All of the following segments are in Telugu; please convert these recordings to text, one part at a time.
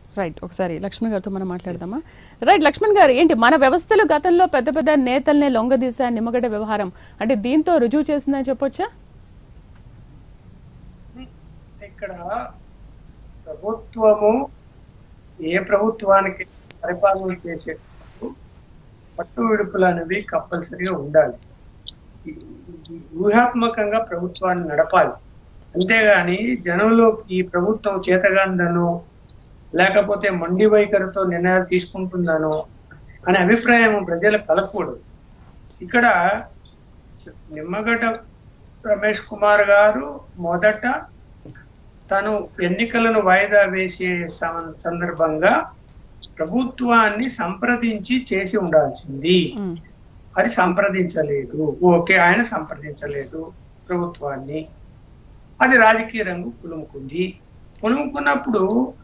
రైట్ ఒకసారి లక్ష్మణ్ గారితో మనం మాట్లాడదామా రైట్ లక్ష్మణ్ గారు ఏంటి మన వ్యవస్థలు గతంలో పెద్ద పెద్ద నేతల్ని లొంగదీసా నిమ్మగడ్డ వ్యవహారం అంటే దీంతో రుజువు చేసిందని చెప్పొచ్చా ఇక్కడ ప్రభుత్వము ఏ ప్రభుత్వానికి పరిపాలన చేసేటప్పుడు పట్టు విడుపులు అనేవి కంపల్సరీగా ఉండాలి ఈ- ఈ ఊహాత్మకంగా ప్రభుత్వాన్ని నడపాలి అంతేగాని జనంలో ఈ ప్రభుత్వం చేతగాందనో లేకపోతే మొండి వైఖరితో నిర్ణయాలు తీసుకుంటుందనో అనే అభిప్రాయం ప్రజలకు కలగకూడదు ఇక్కడ నిమ్మగడ్డ రమేష్ కుమార్ గారు మొదట తను ఎన్నికలను వాయిదా వేసే సం- సందర్భంగా ప్రభుత్వాన్ని సంప్రదించి చేసి ఉండాల్సింది ఉమ్, అది సంప్రదించలేదు ఓకే ఆయన సంప్రదించలేదు ప్రభుత్వాన్ని అది రాజకీయ రంగు పులుముకుంది పులుముకున్నప్పుడు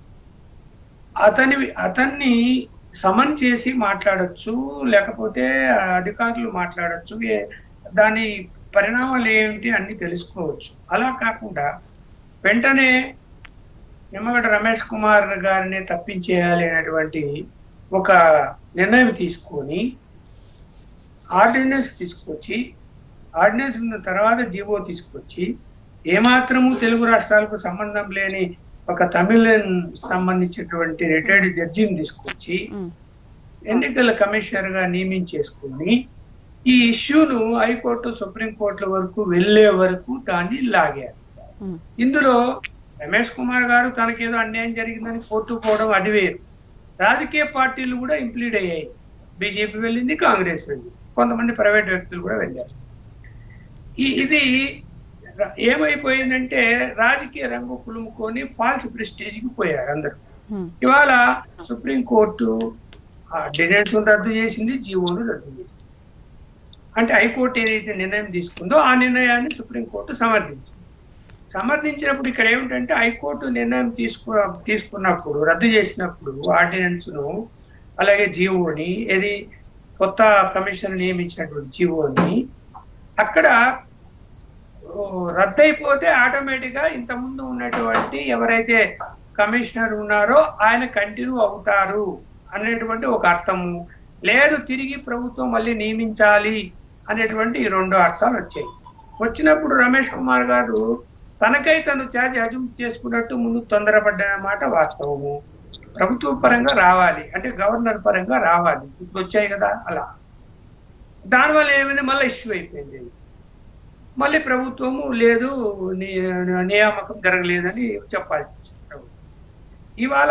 అతని అతన్ని సమన్ చేసి మాట్లాడొచ్చు లేకపోతే అధికారులు మాట్లాడొచ్చు ఏ- దాని పరిణామాలు ఏమిటి అన్ని తెలుసుకోవచ్చు అలా కాకుండా వెంటనే నిమ్మగడ్డ రమేష్ కుమార్ గారిని తప్పించేయాలి అనేటువంటి ఒక నిర్ణయం తీసుకొని ఆర్డినెన్స్ తీసుకొచ్చి ఆర్డినెన్స్ ఉన్న తర్వాత జీవో తీసుకొచ్చి ఏమాత్రము తెలుగు రాష్ట్రాలకు సంబంధం లేని ఒక తమిళ సంబంధించినటువంటి రిటైర్డ్ జడ్జిని తీసుకొచ్చి ఉమ్, ఎన్నికల కమిషనర్ గా నియమించేసుకుని ఈ ఇష్యూను హైకోర్టు సుప్రీంకోర్టుల వరకు వెళ్లే వరకు దాన్ని లాగారు ఉమ్, ఇందులో రమేష్ కుమార్ గారు తనకేదో అన్యాయం జరిగిందని కోర్టు పోవడం అది వేరు రాజకీయ పార్టీలు కూడా ఇంప్లీడ్ అయ్యాయి బీజేపీ వెళ్ళింది కాంగ్రెస్ వెళ్ళింది కొంతమంది ప్రైవేట్ వ్యక్తులు కూడా వెళ్ళారు ఈ ఇది ర- ఏమైపోయిందంటే రాజకీయ రంగు పులుముకొని ఫాల్స్ ప్రెస్టేజ్కి పోయారు అందరూ ఉమ్, ఇవాళ సుప్రీంకోర్టు డినెన్స్ రద్దు చేసింది జీవోను రద్దు చేసింది అంటే హైకోర్టు ఏదైతే నిర్ణయం తీసుకుందో ఆ నిర్ణయాన్ని సుప్రీంకోర్టు సమర్థించింది సమర్థించినప్పుడు ఇక్కడ ఏమిటంటే హైకోర్టు నిర్ణయం తీసుకు తీసుకున్నప్పుడు రద్దు చేసినప్పుడు ఆర్డినెన్స్ ను అలాగే జీవోని ఏది కొత్త కమిషన్ నియమించినటువంటి జీవోని అక్కడ ఓ, రద్దయిపోతే ఆటోమేటిక్ గా ఇంతకుముందు ఉన్నటువంటి ఎవరైతే కమిషనర్ ఉన్నారో ఆయన కంటిన్యూ అవుతారు అనేటువంటి ఒక అర్థము లేదు తిరిగి ప్రభుత్వం మళ్ళీ నియమించాలి అనేటువంటి ఈ రెండు అర్థాలు వచ్చాయి వచ్చినప్పుడు రమేష్ కుమార్ గారు తనకై తను ఛార్జ్ అజూమ్ చేసుకున్నట్టు ముందు తొందరపడ్డ మాట వాస్తవము ప్రభుత్వ పరంగా రావాలి అంటే గవర్నర్ పరంగా రావాలి ఇప్పుడు వచ్చాయి కదా అలా దానివల్ల ఏమైంది మళ్ళీ ఇష్యూ అయిపోయింది మళ్ళీ ప్రభుత్వము లేదు ని- నియామకం జరగలేదని చెప్పాల్సి వచ్చింది ప్రభుత్వం. ఇవాళ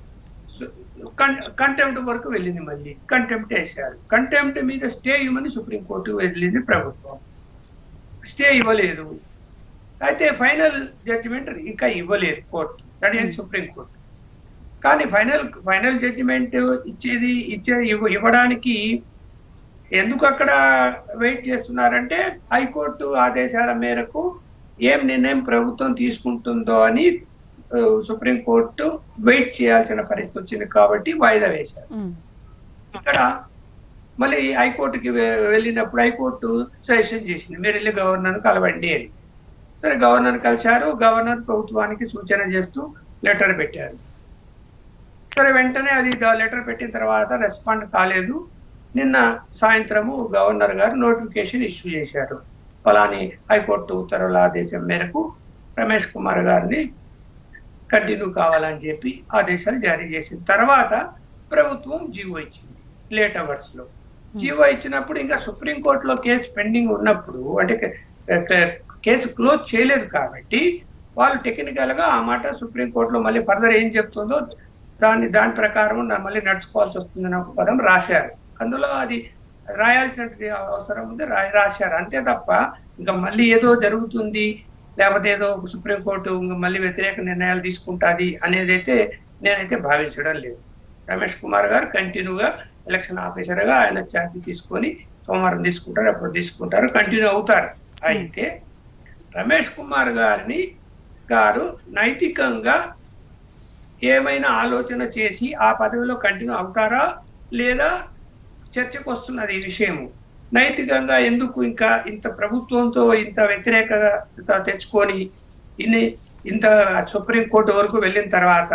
కంటెంప్ట్ వరకు వెళ్ళింది మళ్ళీ కంటెంప్ట్ వేశారు కంటెంప్ట్ మీద స్టే ఇవ్వమని సుప్రీంకోర్టు వెళ్ళింది ప్రభుత్వం స్టే ఇవ్వలేదు అయితే ఫైనల్ జడ్జిమెంట్ ఇంకా ఇవ్వలేదు court that is supreme court కానీ ఫైనల్ ఫైనల్ జడ్జిమెంట్ ఇచ్చేది ఇచ్చే ఇవ్వ- ఇవ్వడానికి ఎందుకు అక్కడ వెయిట్ చేస్తున్నారంటే హైకోర్టు ఆదేశాల మేరకు ఏం నిర్ణయం ప్రభుత్వం తీసుకుంటుందో అని ఆ, సుప్రీంకోర్టు వెయిట్ చేయాల్సిన పరిస్థితి వచ్చింది కాబట్టి వాయిదా వేశారు ఉమ్, ఇక్కడ మళ్ళీ హైకోర్టుకి వె- వెళ్ళినప్పుడు హైకోర్టు సజెషన్ చేసింది మీరు వెళ్ళి గవర్నర్ కలవండి అని సరే గవర్నర్ కలిశారు గవర్నర్ ప్రభుత్వానికి సూచన చేస్తూ లెటర్ పెట్టారు సరే వెంటనే అది లెటర్ పెట్టిన తర్వాత రెస్పాండ్ కాలేదు నిన్న సాయంత్రము గవర్నర్ గారు నోటిఫికేషన్ ఇష్యూ చేశారు ఫలాని హైకోర్టు ఉత్తర్వుల ఆదేశం మేరకు రమేష్ కుమార్ గారిని కంటిన్యూ కావాలని చెప్పి ఆదేశాలు జారీ చేసిన తర్వాత ప్రభుత్వం జీవో ఇచ్చింది లేట్ అవర్స్ లో జీవో ఇచ్చినప్పుడు ఇంకా సుప్రీం కోర్టులో కేసు పెండింగ్ ఉన్నప్పుడు అంటే కే- కే- కేసు క్లోజ్ చేయలేదు కాబట్టి వాళ్ళు టెక్నికల్ గా ఆ మాట సుప్రీం కోర్టులో మళ్ళీ ఫర్దర్ ఏం చెప్తుందో దాన్ని దాని ప్రకారం నా- మళ్ళీ నడుచుకోవాల్సి వస్తుందని ఒక పదం రాశారు అందులో అది రాయాల్సిన అవసరం ఉంది రా- రాశారు అంతే తప్ప ఇంకా మళ్ళీ ఏదో జరుగుతుంది లేకపోతే ఏదో సుప్రీంకోర్టు ఇంకా మళ్ళీ వ్యతిరేక నిర్ణయాలు తీసుకుంటాది అనేది అయితే నేనైతే భావించడం లేదు రమేష్ కుమార్ గారు కంటిన్యూగా ఎలక్షన్ ఆఫీసర్ గా ఆయన ఛార్జ్ తీసుకొని సోమవారం తీసుకుంటారు అప్పుడు తీసుకుంటారు కంటిన్యూ అవుతారు అయితే రమేష్ కుమార్ గారిని గారు నైతికంగా ఏమైనా ఆలోచన చేసి ఆ పదవిలో కంటిన్యూ అవుతారా లేదా చర్చకు వస్తున్నది ఈ విషయము నైతికంగా ఎందుకు ఇంకా ఇంత ప్రభుత్వంతో ఇంత వ్యతిరేకత తెచ్చుకొని ఇన్ని ఇంత సుప్రీం కోర్టు వరకు వెళ్ళిన తర్వాత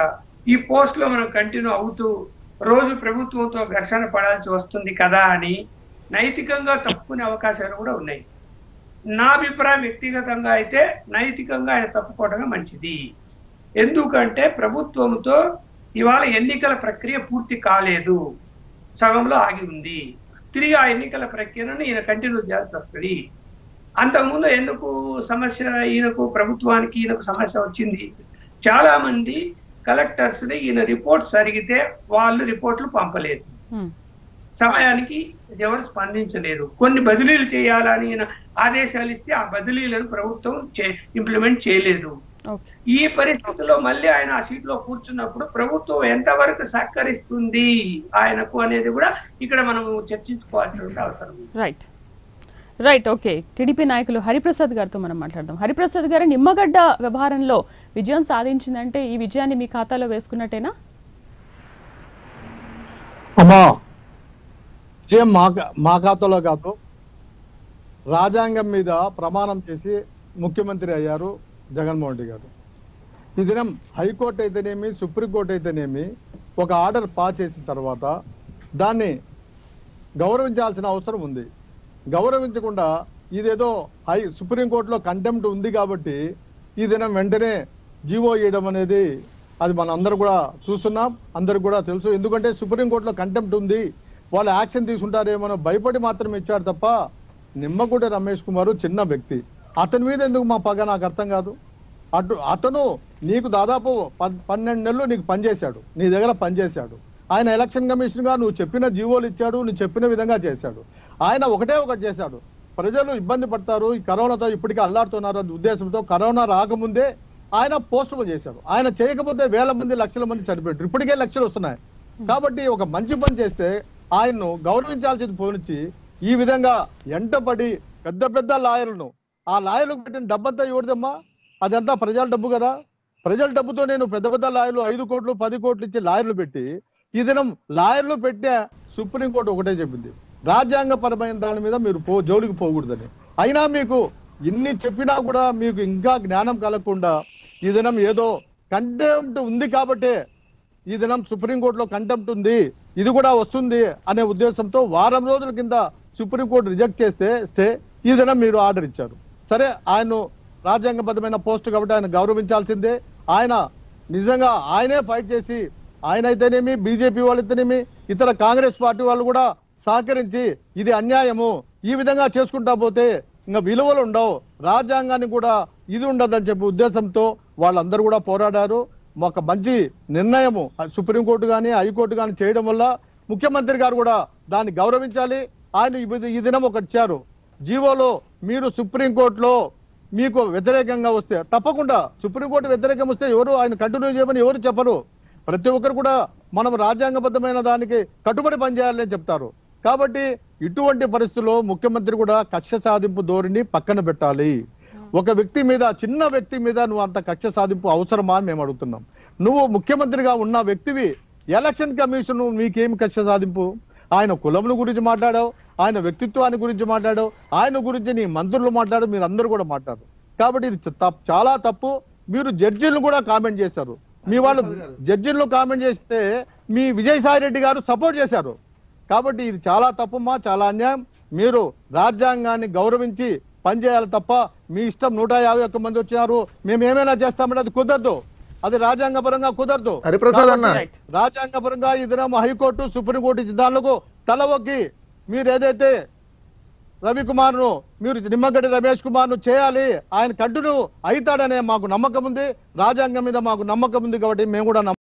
ఈ పోస్ట్ లో మనం కంటిన్యూ అవుతూ రోజు ప్రభుత్వంతో ఘర్షణ పడాల్సి వస్తుంది కదా అని నైతికంగా తప్పుకునే అవకాశాలు కూడా ఉన్నాయి నా అభిప్రాయం వ్యక్తిగతంగా అయితే నైతికంగా ఆయన తప్పుకోవడమే మంచిది ఎందుకంటే ప్రభుత్వంతో ఇవాళ ఎన్నికల ప్రక్రియ పూర్తి కాలేదు సగంలో ఆగి ఉంది తిరిగి ఆ ఎన్నికల ప్రక్రియను ఈయన కంటిన్యూ చేయాల్సి వస్తుంది అంతకుముందు ఎందుకు సమస్య ఈయనకు ప్రభుత్వానికి ఈయనకు సమస్య వచ్చింది చాలా మంది కలెక్టర్స్ ని ఈయన రిపోర్ట్స్ అడిగితే వాళ్ళు రిపోర్ట్లు పంపలేదు ఉమ్, సమయానికి ఎవరు స్పందించలేదు కొన్ని బదిలీలు చేయాలని ఈయన ఆదేశాలు ఇస్తే ఆ బదిలీలను ప్రభుత్వం ఇంప్లిమెంట్ చేయలేదు ఓకే ఈ పరిస్థితిలో మళ్ళీ ఆయన ఆ సీట్ లో కూర్చున్నప్పుడు ప్రభుత్వం ఎంతవరకు సహకరిస్తుంది ఆయనకు అనేది కూడా ఇక్కడ మనం చర్చించుకోవాల్సిన అవసరం ఉంది. రైట్ రైట్ ఓకే టీడీపీ నాయకులు హరిప్రసాద్ గారితో మనం మాట్లాడదాం హరిప్రసాద్ గారు నిమ్మగడ్డ వ్యవహారంలో విజయం సాధించిందంటే ఈ విజయాన్ని మీ ఖాతాలో వేసుకున్నట్టేనా అమ్మా విజయం మా కా- మా ఖాతాలో కాదు రాజ్యాంగం మీద ప్రమాణం చేసి ముఖ్యమంత్రి అయ్యారు జగన్మోహన్ రెడ్డి గారు ఈ దినం హైకోర్టు అయితేనేమి సుప్రీంకోర్టు అయితేనేమి ఒక ఆర్డర్ పాస్ చేసిన తర్వాత దాన్ని గౌరవించాల్సిన అవసరం ఉంది గౌరవించకుండా ఇదేదో హై సుప్రీంకోర్టులో కంటెంప్ట్ ఉంది కాబట్టి ఈ దినం వెంటనే జీవో ఇవ్వడం అనేది అది మన అందరూ కూడా చూస్తున్నాం అందరికి కూడా తెలుసు ఎందుకంటే సుప్రీంకోర్టులో కంటెంప్ట్ ఉంది వాళ్ళు యాక్షన్ తీసుకుంటారేమో భయపడి మాత్రం ఇచ్చాడు తప్ప నిమ్మగూడ రమేష్ కుమార్ చిన్న వ్యక్తి అతని మీద ఎందుకు మా పగ నాకు అర్థం కాదు అటు అతను నీకు దాదాపు పద్- పన్నెండు నెలలు నీకు పనిచేశాడు నీ దగ్గర పనిచేశాడు ఆయన ఎలక్షన్ కమిషన్ గా నువ్వు చెప్పిన జీవోలు ఇచ్చాడు నువ్వు చెప్పిన విధంగా చేశాడు ఆయన ఒకటే ఒకటి చేశాడు ప్రజలు ఇబ్బంది పడతారు ఈ కరోనాతో ఇప్పటికే అల్లాడుతున్నారు అనే ఉద్దేశంతో కరోనా రాకముందే ఆయన పోస్ట్ పోన్ చేశాడు ఆయన చేయకపోతే వేల మంది లక్షల మంది చనిపోయారు ఇప్పటికే లక్షలు వస్తున్నాయి కాబట్టి ఒక మంచి పని చేస్తే ఆయన్ను గౌరవించాల్సింది పోనిచ్చి ఈ విధంగా ఎంటపడి పెద్ద పెద్ద లాయర్లను ఆ లాయర్లకు పెట్టిన డబ్బంతా ఎవరిదమ్మా అదంతా ప్రజల డబ్బు కదా ప్రజల డబ్బుతో నేను పెద్ద పెద్ద లాయర్లు ఐదు కోట్లు పది కోట్లు ఇచ్చి లాయర్లు పెట్టి ఈ దినం లాయర్లు పెట్టే సుప్రీంకోర్టు ఒకటే చెప్పింది రాజ్యాంగపరమైన దాని మీద మీరు పో జోలికి పోకూడదని అయినా మీకు ఇన్ని చెప్పినా కూడా మీకు ఇంకా జ్ఞానం కలగకుండా ఈ దినం ఏదో కంటెంప్ట్ ఉంది కాబట్టే ఈ దినం సుప్రీంకోర్టులో కంటెంప్ట్ ఉంది ఇది కూడా వస్తుంది అనే ఉద్దేశంతో వారం రోజుల కింద సుప్రీంకోర్టు రిజెక్ట్ చేస్తే స్టే ఈ దినం మీరు ఆర్డర్ ఇచ్చారు సరే ఆయన రాజ్యాంగబద్ధమైన పోస్ట్ కాబట్టి ఆయన గౌరవించాల్సిందే ఆయన నిజంగా ఆయనే ఫైట్ చేసి ఆయన అయితేనేమి బీజేపీ వాళ్ళు అయితేనేమి ఇతర కాంగ్రెస్ పార్టీ వాళ్ళు కూడా సహకరించి ఇది అన్యాయము ఈ విధంగా చేసుకుంటా పోతే ఇంకా విలువలు ఉండవు రాజ్యాంగాన్ని కూడా ఇది ఉండదని చెప్పి ఉద్దేశంతో వాళ్ళందరూ కూడా పోరాడారు ఒక మంచి నిర్ణయము సుప్రీంకోర్టు కానీ హైకోర్టు కానీ చేయడం వల్ల ముఖ్యమంత్రి గారు కూడా దాన్ని గౌరవించాలి ఆయన ఈ- ఈ దినం ఒకటి ఇచ్చారు జీవోలో మీరు సుప్రీంకోర్టులో మీకు వ్యతిరేకంగా వస్తే తప్పకుండా సుప్రీంకోర్టు వ్యతిరేకం వస్తే ఎవరు ఆయన కంటిన్యూ చేయమని ఎవరు చెప్పరు ప్రతి ఒక్కరు కూడా మనం రాజ్యాంగబద్ధమైన దానికి కట్టుబడి పనిచేయాలని చెప్తారు కాబట్టి ఇటువంటి పరిస్థితుల్లో ముఖ్యమంత్రి కూడా కక్ష సాధింపు ధోరణి పక్కన పెట్టాలి ఒక వ్యక్తి మీద చిన్న వ్యక్తి మీద నువ్వు అంత కక్ష సాధింపు అవసరమా అని మేము అడుగుతున్నాం నువ్వు ముఖ్యమంత్రిగా ఉన్న వ్యక్తివి ఎలక్షన్ కమిషన్ మీకేం కక్ష సాధింపు ఆయన కులమును గురించి మాట్లాడావు ఆయన వ్యక్తిత్వాన్ని గురించి మాట్లాడావు ఆయన గురించి నీ మంత్రులు మాట్లాడు మీరు అందరూ కూడా మాట్లాడు కాబట్టి ఇది చ- తప్- చాలా తప్పు మీరు జడ్జీలను కూడా కామెంట్ చేశారు మీ వాళ్ళు జడ్జీలను కామెంట్ చేస్తే మీ విజయసాయి రెడ్డి గారు సపోర్ట్ చేశారు కాబట్టి ఇది చాలా తప్పుమా చాలా అన్యాయం మీరు రాజ్యాంగాన్ని గౌరవించి పనిచేయాలి తప్ప మీ ఇష్టం నూట యాభై ఒక్క మంది వచ్చినారు మేము ఏమైనా చేస్తామంటే అది కుదరదు అది రాజ్యాంగపరంగా కుదరదు హరిప్రసాద్ అన్న రైట్ రాజ్యాంగపరంగా ఈ దినం హైకోర్టు సుప్రీంకోర్టు ఇచ్చిన దానిలకు తల ఒగ్గి మీరు ఏదైతే రవికుమార్ ను మీరు నిమ్మగడ్డి రమేష్ కుమార్ ను చేయాలి ఆయన కంటిన్యూ అవుతాడనే మాకు నమ్మకం ఉంది రాజ్యాంగం మీద మాకు నమ్మకం ఉంది కాబట్టి మేము కూడా నమ్మ-